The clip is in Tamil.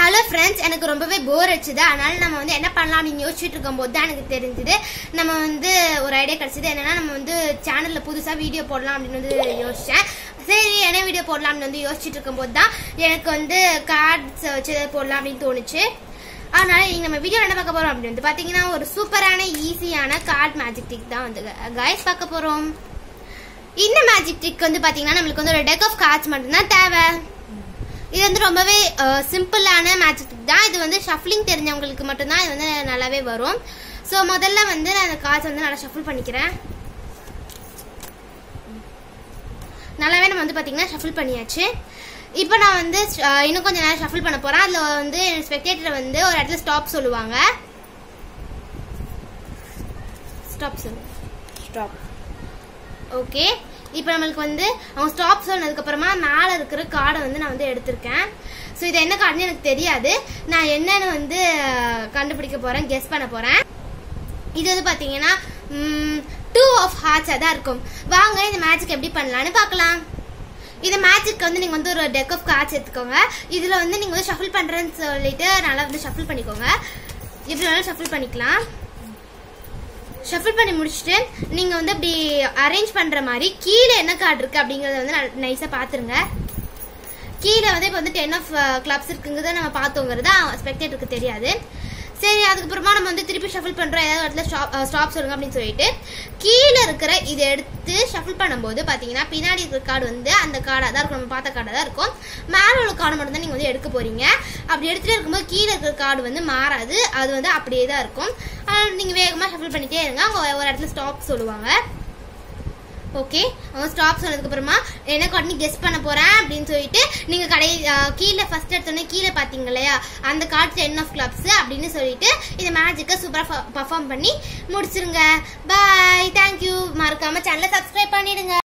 ஹலோ ஃப்ரெண்ட்ஸ் எனக்கு ரொம்பவே போர் அடிச்சுது அதனால நம்ம வந்து என்ன பண்ணலாம் அப்படின்னு யோசிச்சுட்டு இருக்கும்போது தான் எனக்கு தெரிஞ்சுது நம்ம வந்து ஒரு ஐடியா கிடைச்சது என்னன்னா நம்ம வந்து சேனல்ல புதுசா வீடியோ போடலாம் அப்படின்னு வந்து யோசிச்சேன் சரி என்ன வீடியோ போடலாம்னு வந்து யோசிச்சுட்டு இருக்கும்போது தான் எனக்கு வந்து கார்ட்ஸ் வச்சு போடலாம் அப்படின்னு தோணுச்சு அதனால இன்னைக்கு நம்ம வீடியோ என்ன பார்க்க போறோம் அப்படின்னு வந்து பாத்தீங்கன்னா ஒரு சூப்பரான ஈஸியான கார்ட் மேஜிக் டிக் தான் வந்து கைஸ் பார்க்க போறோம் இந்த மேஜிக் ட்ரிக் வந்து பாத்தீங்கன்னா நம்மளுக்கு வந்து ஒரு டெக் ஆஃப் கார்ட்ஸ் மட்டும்தான் தேவை இது வந்து ரொம்பவே சிம்பிளான மேஜிக் ட்ரிக் தான் இது வந்து ஷஃப்லிங் தெரிஞ்சவங்களுக்கு மட்டும்தான் இது வந்து நல்லாவே வரும் ஸோ முதல்ல வந்து நான் அந்த கார்ட்ஸ் வந்து நல்லா ஷஃபிள் பண்ணிக்கிறேன் நல்லாவே நம்ம வந்து பாத்தீங்கன்னா ஷஃபிள் பண்ணியாச்சு இப்போ நான் வந்து அஹ், இன்னும் கொஞ்சம் நேரம் ஷஃபிள் பண்ண போறேன் அதுல வந்து ஸ்பெக்டேட்டர் வந்து ஒரு இடத்துல ஸ்டாப் சொல்லுவாங்க ஸ்டாப் சொல்லு ஸ்டாப் ஓகே இப்போ நம்மளுக்கு வந்து அவங்க ஸ்டாப் சொன்னதுக்கு அப்புறமா மேலே இருக்கிற கார்டை வந்து நான் வந்து எடுத்திருக்கேன் ஸோ இது என்ன கார்டுன்னு எனக்கு தெரியாது நான் என்னன்னு வந்து அஹ், கண்டுபிடிக்க போறேன் கெஸ் பண்ண போறேன் இது வந்து பாத்தீங்கன்னா டூ ஆஃப் ஹார்ட்ஸாக தான் இருக்கும் வாங்க இந்த மேஜிக் எப்படி பண்ணலாம்னு பார்க்கலாம் இந்த மேஜிக் வந்து நீங்க வந்து ஒரு டெக் ஆஃப் கார்ட்ஸ் எடுத்துக்கோங்க இதுல வந்து நீங்க வந்து ஷஃபிள் பண்றேன்னு சொல்லிட்டு நல்லா வந்து ஷஃபிள் பண்ணிக்கோங்க எப்படி வேணாலும் ஷஃபிள் பண்ணிக்கலாம் ஷஃபிள் பண்ணி முடிச்சுட்டு நீங்க வந்து அப்படி அரேஞ்ச் பண்ற மாதிரி கீழே என்ன கார்டு இருக்கு அப்படிங்கறத வந்து நைஸா பாத்துருங்க கீழே வந்து இப்போ வந்து டென் ஆஃப் கிளப்ஸ் இருக்குங்கிறத நம்ம பார்த்தோங்கிறது ஸ்பெக்டேட்டருக்கு தெரியாது சரி அதுக்கப்புறமா நம்ம வந்து திருப்பி ஷஃபிள் பண்றோம் ஏதாவது இடத்துல ஸ்டாப் ஸ்டாப் சொல்லுங்க அப்படின்னு சொல்லிட்டு கீழே இருக்கிற இதை எடுத்து ஷஃபிள் பண்ணும்போது பாத்தீங்கன்னா பின்னாடி இருக்கிற கார்டு வந்து அந்த கார்டாக தான் இருக்கும் நம்ம பார்த்த கார்டாக தான் இருக்கும் மேலே உள்ள கார்டு மட்டும் தான் நீங்க வந்து எடுக்க போறீங்க அப்படி எடுத்துட்டு இருக்கும்போது கீழே இருக்கிற கார்டு வந்து மாறாது அது வந்து அப்படியே தான் இருக்கும் அதனால நீங்க வேகமா ஷஃபிள் பண்ணிட்டே இருங்க அவங்க ஒரு இடத்துல ஸ்டாப் சொல்லுவாங்க ஓகே அவங்க ஸ்டாப் சொன்னதுக்கு அப்புறமா என்ன கார்டு கெஸ் பண்ண போறேன் அப்படின்னு சொல்லிட்டு நீங்க கடை அஹ், கீழே ஃபர்ஸ்ட் எடுத்தோடனே கீழே பாத்தீங்க இல்லையா அந்த கார்டு டென் ஆஃப் கிளப்ஸ் அப்படின்னு சொல்லிட்டு இந்த மேஜிக்கை சூப்பரா பர்ஃபார்ம் பண்ணி முடிச்சிருங்க பாய் தேங்க்யூ மறக்காம சேனலை சப்ஸ்கிரைப் பண்ணிடுங்க